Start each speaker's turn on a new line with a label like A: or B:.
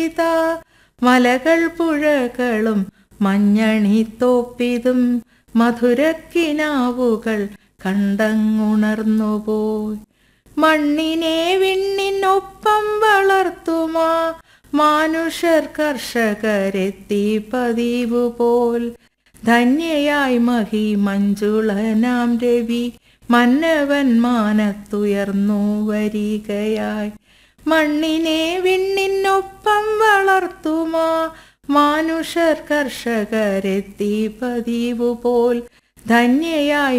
A: ഇതാ മലകൾ പുഴകളും മഞ്ഞണിത്തോപ്പിതും മധുരക്കിനാവുകൾ കണ്ടങ്ങുണർന്നുപോയി മണ്ണിനെ വിണ്ണിനൊപ്പം വളർത്തുമാ മാനുഷർ കർഷകരെത്തി പതിവു പോൽ ധന്യയായി മഹി മഞ്ജുളനാം രവി മന്നവൻ മാനത്തുയർന്നു വരികയായി മണ്ണിനെ വിണ്ണിനൊപ്പം വളർത്തുമാ മാനുഷർ കർഷകരെത്തി പതിവു പോൽ ധന്യയായി